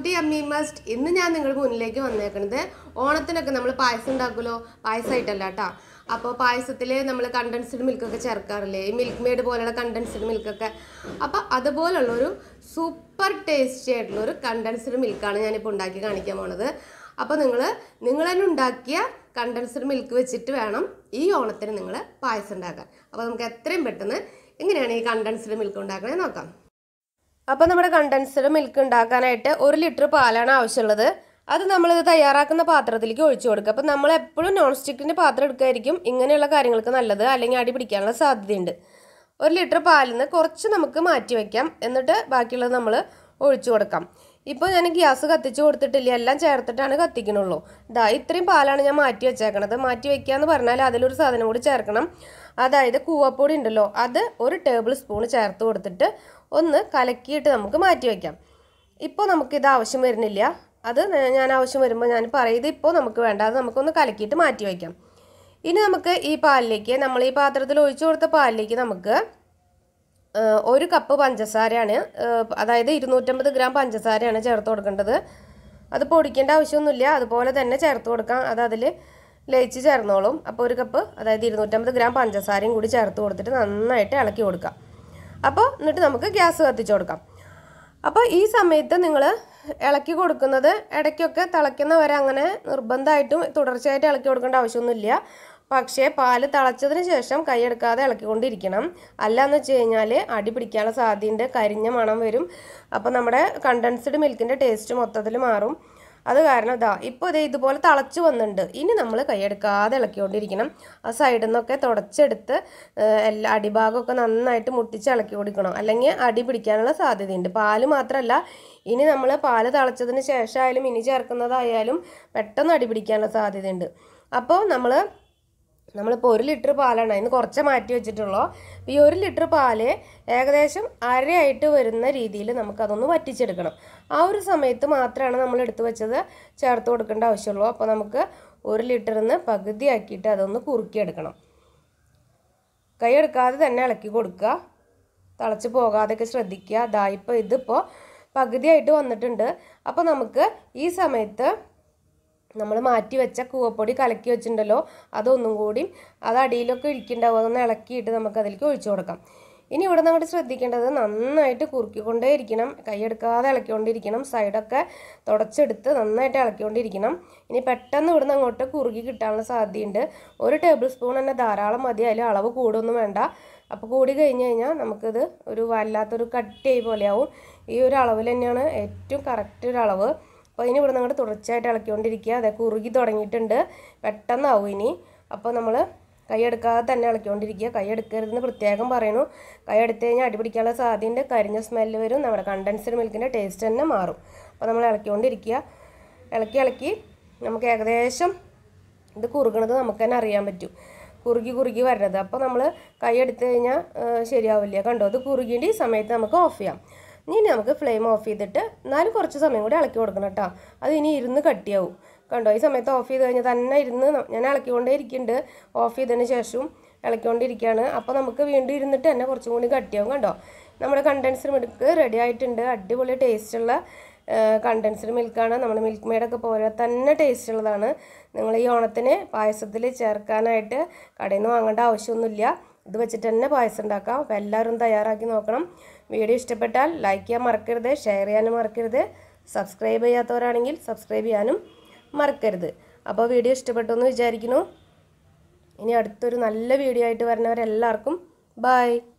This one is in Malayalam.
ടു എമ്മി മസ്റ്റ് ഇന്ന് ഞാൻ നിങ്ങളുടെ മുന്നിലേക്ക് വന്നേക്കണത് ഓണത്തിനൊക്കെ നമ്മൾ പായസം ഉണ്ടാക്കുമല്ലോ പായസമായിട്ടല്ല കേട്ടോ അപ്പോൾ പായസത്തിൽ നമ്മൾ കണ്ടൻസ്ഡ് മിൽക്കൊക്കെ ചേർക്കാറില്ലേ ഈ മിൽക്ക് മെയ്ഡ് പോലെയുള്ള കണ്ടൻസ്ഡ് മിൽക്കൊക്കെ അപ്പോൾ അതുപോലുള്ളൊരു സൂപ്പർ ടേസ്റ്റി ആയിട്ടുള്ള ഒരു കണ്ടൻസ്ഡ് മിൽക്കാണ് ഞാനിപ്പോൾ ഉണ്ടാക്കി കാണിക്കാൻ പോണത് അപ്പോൾ നിങ്ങൾ നിങ്ങൾ തന്നെ ഉണ്ടാക്കിയ കണ്ടൻസ്ഡ് മിൽക്ക് വെച്ചിട്ട് വേണം ഈ ഓണത്തിന് നിങ്ങൾ പായസം ഉണ്ടാക്കാൻ അപ്പോൾ നമുക്ക് എത്രയും പെട്ടെന്ന് എങ്ങനെയാണ് ഈ കണ്ടൻസ്ഡ് മിൽക്ക് ഉണ്ടാക്കണേ നോക്കാം അപ്പോൾ നമ്മുടെ കണ്ടൻസ്ഡ് മിൽക്ക് ഉണ്ടാക്കാനായിട്ട് ഒരു ലിറ്റർ പാലാണ് ആവശ്യമുള്ളത് അത് നമ്മളിത് തയ്യാറാക്കുന്ന പാത്രത്തിലേക്ക് ഒഴിച്ചു കൊടുക്കുക അപ്പോൾ നമ്മൾ എപ്പോഴും നോൺ സ്റ്റിക്കിൻ്റെ പാത്രം എടുക്കുകയായിരിക്കും ഇങ്ങനെയുള്ള കാര്യങ്ങൾക്ക് നല്ലത് അല്ലെങ്കിൽ അടി പിടിക്കാനുള്ള സാധ്യതയുണ്ട് ഒരു ലിറ്റർ പാലിൽ നിന്ന് കുറച്ച് നമുക്ക് മാറ്റി വയ്ക്കാം എന്നിട്ട് ബാക്കിയുള്ളത് നമ്മൾ ഒഴിച്ചു കൊടുക്കാം ഇപ്പോൾ ഞാൻ ഗ്യാസ് കത്തിച്ച് കൊടുത്തിട്ടില്ല എല്ലാം ചേർത്തിട്ടാണ് കത്തിക്കണുള്ളൂ ഇതാ ഇത്രയും പാലാണ് ഞാൻ മാറ്റി വെച്ചേക്കണത് മാറ്റി വെക്കുക എന്ന് പറഞ്ഞാൽ അതിലൊരു സാധനം കൂടി ചേർക്കണം അതായത് കൂവപ്പൊടി ഉണ്ടല്ലോ അത് ഒരു ടേബിൾ സ്പൂൺ ചേർത്ത് കൊടുത്തിട്ട് ഒന്ന് കലക്കിയിട്ട് നമുക്ക് മാറ്റി വയ്ക്കാം ഇപ്പോൾ നമുക്കിത് ആവശ്യം വരുന്നില്ല അത് ഞാൻ ആവശ്യം വരുമ്പോൾ ഞാൻ പറയുന്നത് ഇപ്പോൾ നമുക്ക് വേണ്ട അത് നമുക്കൊന്ന് കലക്കിയിട്ട് മാറ്റി വയ്ക്കാം ഇനി നമുക്ക് ഈ പാലിലേക്ക് നമ്മൾ ഈ പാത്രത്തിൽ ഒഴിച്ചു കൊടുത്ത പാലിലേക്ക് നമുക്ക് ഏഹ്, ഒരു കപ്പ് പഞ്ചസാരയാണ് ഏഹ്, അതായത് ഇരുന്നൂറ്റമ്പത് ഗ്രാം പഞ്ചസാരയാണ് ചേർത്ത് കൊടുക്കേണ്ടത് അത് പൊടിക്കേണ്ട ആവശ്യമൊന്നുമില്ല അതുപോലെ തന്നെ ചേർത്ത് കൊടുക്കാം അത് അതിൽ ലയിച്ച് ചേർന്നോളും അപ്പോൾ ഒരു കപ്പ് അതായത് ഇരുന്നൂറ്റമ്പത് ഗ്രാം പഞ്ചസാരയും കൂടി ചേർത്ത് കൊടുത്തിട്ട് നന്നായിട്ട് ഇളക്കി കൊടുക്കാം അപ്പോൾ എന്നിട്ട് നമുക്ക് ഗ്യാസ് കത്തിച്ച് കൊടുക്കാം അപ്പോൾ ഈ സമയത്ത് നിങ്ങൾ ഇളക്കി കൊടുക്കുന്നത് ഇടയ്ക്കൊക്കെ തിളയ്ക്കുന്ന വരെ അങ്ങനെ നിർബന്ധമായിട്ടും തുടർച്ചയായിട്ട് ഇളക്കി കൊടുക്കേണ്ട ആവശ്യമൊന്നുമില്ല പക്ഷേ പാല് തിളച്ചതിന് ശേഷം കൈയെടുക്കാതെ ഇളക്കിക്കൊണ്ടിരിക്കണം അല്ലാന്ന് വെച്ച് കഴിഞ്ഞാൽ അടി പിടിക്കാനുള്ള സാധ്യതയുണ്ട് കരിഞ്ഞ മണം വരും അപ്പോൾ നമ്മുടെ കണ്ടൻസ്ഡ് മിൽക്കിൻ്റെ ടേസ്റ്റ് മൊത്തത്തിൽ മാറും അത് കാരണം ഇതാ ഇപ്പോൾ ഇതേ ഇതുപോലെ തിളച്ച് വന്നിട്ടുണ്ട് ഇനി നമ്മൾ കൈയെടുക്കാതെ ഇളക്കിക്കൊണ്ടിരിക്കണം ആ സൈഡിൽ നിന്നൊക്കെ തുടച്ചെടുത്ത് ഏഹ്, എല്ലാ അടിഭാഗമൊക്കെ നന്നായിട്ട് മുട്ടിച്ച് ഇളക്കി കൊടുക്കണം അല്ലെങ്കിൽ അടി പിടിക്കാനുള്ള സാധ്യതയുണ്ട് പാല് മാത്രമല്ല ഇനി നമ്മൾ പാല് തിളച്ചതിന് ശേഷമായാലും ഇനി ചേർക്കുന്നതായാലും പെട്ടെന്ന് അടി പിടിക്കാനുള്ള സാധ്യതയുണ്ട് അപ്പോൾ നമ്മൾ നമ്മളിപ്പോൾ ഒരു ലിറ്റർ പാലാണ് അതിന് കുറച്ച് മാറ്റി വെച്ചിട്ടുള്ളൂ ഈ ഒരു ലിറ്റർ പാല് ഏകദേശം അരയായിട്ട് വരുന്ന രീതിയിൽ നമുക്കതൊന്ന് വറ്റിച്ചെടുക്കണം ആ ഒരു സമയത്ത് മാത്രമാണ് നമ്മൾ എടുത്തു വെച്ചത് ചേർത്ത് കൊടുക്കേണ്ട ആവശ്യമുള്ളൂ അപ്പോൾ നമുക്ക് ഒരു ലിറ്ററിന്ന് പകുതിയാക്കിയിട്ട് അതൊന്ന് കുറുക്കിയെടുക്കണം കൈ എടുക്കാതെ തന്നെ ഇളക്കി കൊടുക്കുക തിളച്ച് പോകാതെയൊക്കെ ശ്രദ്ധിക്കുക ദാ ഇപ്പോൾ ഇതിപ്പോൾ പകുതിയായിട്ട് വന്നിട്ടുണ്ട് അപ്പോൾ നമുക്ക് ഈ സമയത്ത് നമ്മൾ മാറ്റി വെച്ച കൂവപ്പൊടി കലക്കി വെച്ചിട്ടുണ്ടല്ലോ അതൊന്നും കൂടി അത് അടിയിലൊക്കെ ഇരിക്കുന്നുണ്ടാവും അതൊന്ന് ഇളക്കിയിട്ട് നമുക്ക് അതിലേക്ക് ഒഴിച്ചു കൊടുക്കാം ഇനി ഇവിടെ നമ്മൾ ശ്രദ്ധിക്കേണ്ടത് നന്നായിട്ട് കുറുക്കിക്കൊണ്ടേ ഇരിക്കണം കൈയെടുക്കാതെ ഇളക്കിക്കൊണ്ടിരിക്കണം സൈഡൊക്കെ തുടച്ചെടുത്ത് നന്നായിട്ട് ഇളക്കിക്കൊണ്ടിരിക്കണം ഇനി പെട്ടെന്ന് ഇവിടുന്ന് അങ്ങോട്ട് കുറുകി കിട്ടാനുള്ള സാധ്യതയുണ്ട് ഒരു ടേബിൾ സ്പൂൺ തന്നെ ധാരാളം മതി അതിൽ അളവ് കൂടുമൊന്നും വേണ്ട അപ്പോൾ കൂടി കഴിഞ്ഞ് കഴിഞ്ഞാൽ നമുക്കിത് ഒരു വല്ലാത്തൊരു കട്ടിയായി പോലെയാവും ഈ ഒരു അളവിൽ തന്നെയാണ് ഏറ്റവും കറക്റ്റ് ഒരു അളവ് അപ്പോൾ ഇനി ഇവിടെ നമ്മൾ തുടർച്ചയായിട്ട് ഇളക്കിക്കൊണ്ടിരിക്കുക അതെ കുറുകി തുടങ്ങിയിട്ടുണ്ട് പെട്ടെന്നാവും ഇനി അപ്പോൾ നമ്മൾ കൈയെടുക്കാതെ തന്നെ ഇളക്കിക്കൊണ്ടിരിക്കുക കൈയെടുക്കരുതെന്ന് പ്രത്യേകം പറയുന്നു കൈയെടുത്ത് കഴിഞ്ഞാൽ അടിപിടിക്കാനുള്ള സാധ്യതയുണ്ട് കരിഞ്ഞ സ്മെല്ല് വരും നമ്മുടെ കണ്ടൻസ്ഡ് മിൽക്കിൻ്റെ ടേസ്റ്റ് തന്നെ മാറും അപ്പോൾ നമ്മൾ ഇളക്കിക്കൊണ്ടിരിക്കുക ഇളക്കി ഇളക്കി നമുക്ക് ഏകദേശം ഇത് കുറുകണത് നമുക്ക് തന്നെ അറിയാൻ പറ്റും കുറുകി കുറുകി വരണത് അപ്പോൾ നമ്മൾ കൈ എടുത്തു കഴിഞ്ഞാൽ ശരിയാവില്ല കണ്ടോ ഇത് കുറുകിൻ്റെ ഈ സമയത്ത് നമുക്ക് ഓഫ് ചെയ്യാം ഇനി നമുക്ക് ഫ്ലെയിം ഓഫ് ചെയ്തിട്ട് എന്നാലും കുറച്ച് സമയം കൂടി ഇളക്കി കൊടുക്കണം കേട്ടോ അത് ഇനി ഇരുന്ന് കട്ടിയാവും കണ്ടോ ഈ സമയത്ത് ഓഫ് ചെയ്ത് കഴിഞ്ഞാൽ തന്നെ ഇരുന്ന് ന- ഞാൻ ഇളക്കിക്കൊണ്ടേ ഇരിക്കുന്നുണ്ട് ഓഫ് ചെയ്തതിന് ശേഷവും ഇളക്കിക്കൊണ്ടിരിക്കുകയാണ് അപ്പോൾ നമുക്ക് വീണ്ടും ഇരുന്നിട്ട് തന്നെ കുറച്ചും കൂടി കട്ടിയാവും കണ്ടോ നമ്മുടെ കണ്ടൻസ്ഡ് മിൽക്ക് റെഡി ആയിട്ടുണ്ട് അടിപൊളി ടേസ്റ്റുള്ള കണ്ടൻസ്ഡ് മിൽക്കാണ് നമ്മുടെ മിൽക്ക് മെയ്ഡൊക്കെ പോലെ തന്നെ ടേസ്റ്റ് ഉള്ളതാണ് നിങ്ങൾ ഈ ഓണത്തിന് പായസത്തിൽ ചേർക്കാനായിട്ട് കടയിൽ നിന്ന് വാങ്ങേണ്ട ആവശ്യമൊന്നുമില്ല ഇത് വെച്ചിട്ട് തന്നെ പായസം ഉണ്ടാക്കാം അപ്പോൾ എല്ലാവരും തയ്യാറാക്കി നോക്കണം വീഡിയോ ഇഷ്ടപ്പെട്ടാൽ ലൈക്ക് ചെയ്യാൻ മറക്കരുത് ഷെയർ ചെയ്യാനും മറക്കരുത് സബ്സ്ക്രൈബ് ചെയ്യാത്തവരാണെങ്കിൽ സബ്സ്ക്രൈബ് ചെയ്യാനും മറക്കരുത് അപ്പോൾ വീഡിയോ ഇഷ്ടപ്പെട്ടു എന്ന് വിചാരിക്കുന്നു ഇനി അടുത്തൊരു നല്ല വീഡിയോ ആയിട്ട് വരുന്നവരെല്ലാവർക്കും ബൈ